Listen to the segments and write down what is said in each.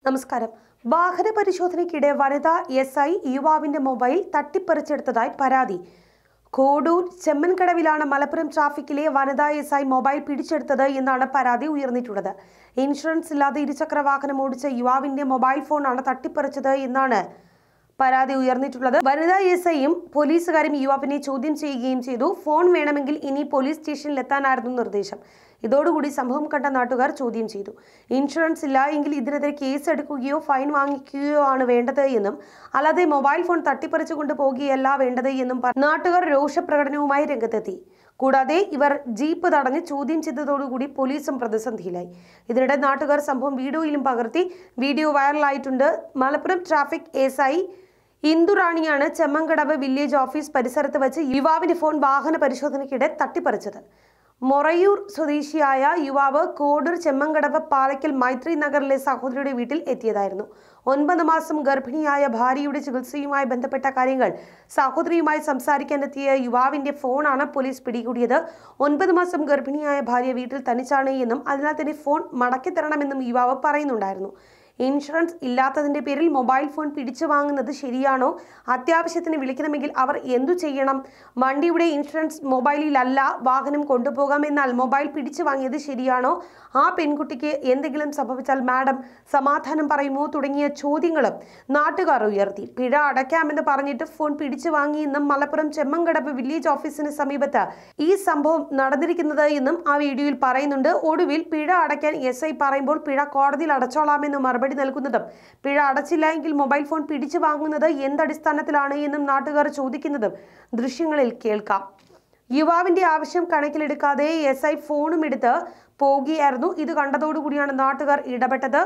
നമസ്കാരം വാഹന പരിശോധനയ്ക്കിടെ വനിതാ എസ് ഐ യുവാവിന്റെ മൊബൈൽ തട്ടിപ്പറിച്ചെടുത്തതായി പരാതി കോഡൂർ ചെമ്മൻകടവിലാണ് മലപ്പുറം ട്രാഫിക്കിലെ വനിതാ എസ് ഐ മൊബൈൽ പിടിച്ചെടുത്തത് എന്നാണ് പരാതി ഉയർന്നിട്ടുള്ളത് ഇൻഷുറൻസ് ഇല്ലാതെ ഇരുചക്ര വാഹനം ഓടിച്ച യുവാവിന്റെ മൊബൈൽ ഫോണാണ് തട്ടിപ്പറിച്ചത് എന്നാണ് പരാതി ഉയർന്നിട്ടുള്ളത് വനിതാ എസ് ഐയും പോലീസുകാരും യുവാവിനെ ചോദ്യം ചെയ്യുകയും ചെയ്തു ഫോൺ വേണമെങ്കിൽ ഇനി പോലീസ് സ്റ്റേഷനിൽ എത്താനായിരുന്നു നിർദ്ദേശം ഇതോടുകൂടി സംഭവം കണ്ട നാട്ടുകാർ ചോദ്യം ചെയ്തു ഇൻഷുറൻസ് ഇല്ല എങ്കിൽ ഇതിനെതിരെ കേസ് എടുക്കുകയോ ഫൈൻ വാങ്ങിക്കുകയോ ആണ് വേണ്ടത് എന്നും അല്ലാതെ മൊബൈൽ ഫോൺ തട്ടിപ്പറിച്ചു കൊണ്ട് പോകുകയല്ല വേണ്ടത് എന്നും പറഞ്ഞ് നാട്ടുകാർ രോഷപ്രകടനവുമായി രംഗത്തെത്തി കൂടാതെ ഇവർ ജീപ്പ് തടഞ്ഞ് ചോദ്യം ചെയ്തതോടുകൂടി പോലീസും പ്രതിസന്ധിയിലായി ഇതിനിടെ നാട്ടുകാർ സംഭവം വീഡിയോയിലും പകർത്തി വീഡിയോ വൈറലായിട്ടുണ്ട് മലപ്പുറം ട്രാഫിക് എസ് ഐ ഇന്ദുറാണിയാണ് ചെമ്മങ്കടവ് വില്ലേജ് ഓഫീസ് പരിസരത്ത് വെച്ച് യുവാവിന്റെ ഫോൺ വാഹന പരിശോധനയ്ക്കിടെ തട്ടിപ്പറിച്ചത് മൊറയൂർ സ്വദേശിയായ യുവാവ് കോഡൂർ ചെമ്മങ്കടവ് പാലക്കൽ മൈത്രി നഗറിലെ സഹോദരിയുടെ വീട്ടിൽ എത്തിയതായിരുന്നു ഒൻപത് മാസം ഗർഭിണിയായ ഭാര്യയുടെ ചികിത്സയുമായി ബന്ധപ്പെട്ട കാര്യങ്ങൾ സഹോദരിയുമായി സംസാരിക്കാനെത്തിയ യുവാവിന്റെ ഫോണാണ് പോലീസ് പിടികൂടിയത് ഒൻപത് മാസം ഗർഭിണിയായ ഭാര്യ വീട്ടിൽ തനിച്ചാണ് എന്നും അതിനാൽ തന്നെ ഫോൺ മടക്കി തരണമെന്നും യുവാവ് പറയുന്നുണ്ടായിരുന്നു ഇൻഷുറൻസ് ഇല്ലാത്തതിന്റെ പേരിൽ മൊബൈൽ ഫോൺ പിടിച്ചു വാങ്ങുന്നത് ശരിയാണോ അത്യാവശ്യത്തിന് വിളിക്കണമെങ്കിൽ അവർ എന്തു ചെയ്യണം വണ്ടിയുടെ ഇൻഷുറൻസ് മൊബൈലിലല്ല വാഹനം കൊണ്ടുപോകാമെന്നാൽ മൊബൈൽ പിടിച്ചു വാങ്ങിയത് ശരിയാണോ ആ പെൺകുട്ടിക്ക് എന്തെങ്കിലും സംഭവിച്ചാൽ മാഡം സമാധാനം പറയുമോ തുടങ്ങിയ ചോദ്യങ്ങളും നാട്ടുകാർ ഉയർത്തി പിഴ അടയ്ക്കാമെന്ന് പറഞ്ഞിട്ട് ഫോൺ പിടിച്ചു വാങ്ങിയെന്നും മലപ്പുറം ചെമ്മങ്കടവ് വില്ലേജ് ഓഫീസിന് സമീപത്ത് ഈ സംഭവം നടന്നിരിക്കുന്നത് എന്നും ആ വീഡിയോയിൽ പറയുന്നുണ്ട് ഒടുവിൽ പിഴ അടയ്ക്കാൻ എസ് ഐ പറയുമ്പോൾ പിഴ കോടതിയിൽ അടച്ചോളാമെന്ന് മറുപടി നൽകുന്നതും പിഴ അടച്ചില്ല എങ്കിൽ മൊബൈൽ ഫോൺ പിടിച്ചു വാങ്ങുന്നത് എന്തടിസ്ഥാനത്തിലാണ് എന്നും നാട്ടുകാർ ചോദിക്കുന്നതും ദൃശ്യങ്ങളിൽ കേൾക്കാം യുവാവിന്റെ ആവശ്യം കണക്കിലെടുക്കാതെ എസ് ഐ ഫോണും എടുത്ത് പോകുകയായിരുന്നു ഇത് കണ്ടതോടുകൂടിയാണ് നാട്ടുകാർ ഇടപെട്ടത്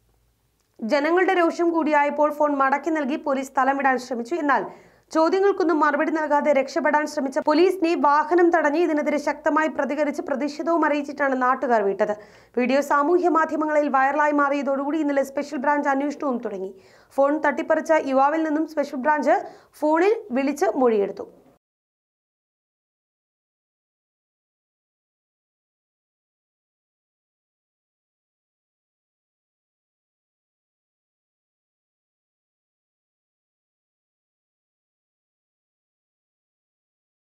ജനങ്ങളുടെ രോഷം കൂടിയായപ്പോൾ ഫോൺ മടക്കി നൽകി പോലീസ് സ്ഥലം വിടാൻ ശ്രമിച്ചു എന്നാൽ ചോദ്യങ്ങൾക്കൊന്നും മറുപടി നൽകാതെ രക്ഷപ്പെടാൻ ശ്രമിച്ച പോലീസിനെ വാഹനം തടഞ്ഞ് ഇതിനെതിരെ ശക്തമായി പ്രതികരിച്ച് പ്രതിഷേധവും അറിയിച്ചിട്ടാണ് നാട്ടുകാർ വിട്ടത് വീഡിയോ സാമൂഹ്യ മാധ്യമങ്ങളിൽ വൈറലായി മാറിയതോടുകൂടി ഇന്നലെ സ്പെഷ്യൽ ബ്രാഞ്ച് അന്വേഷണവും തുടങ്ങി ഫോൺ തട്ടിപ്പറിച്ച യുവാവിൽ നിന്നും സ്പെഷ്യൽ ബ്രാഞ്ച് ഫോണിൽ വിളിച്ച് മൊഴിയെടുത്തു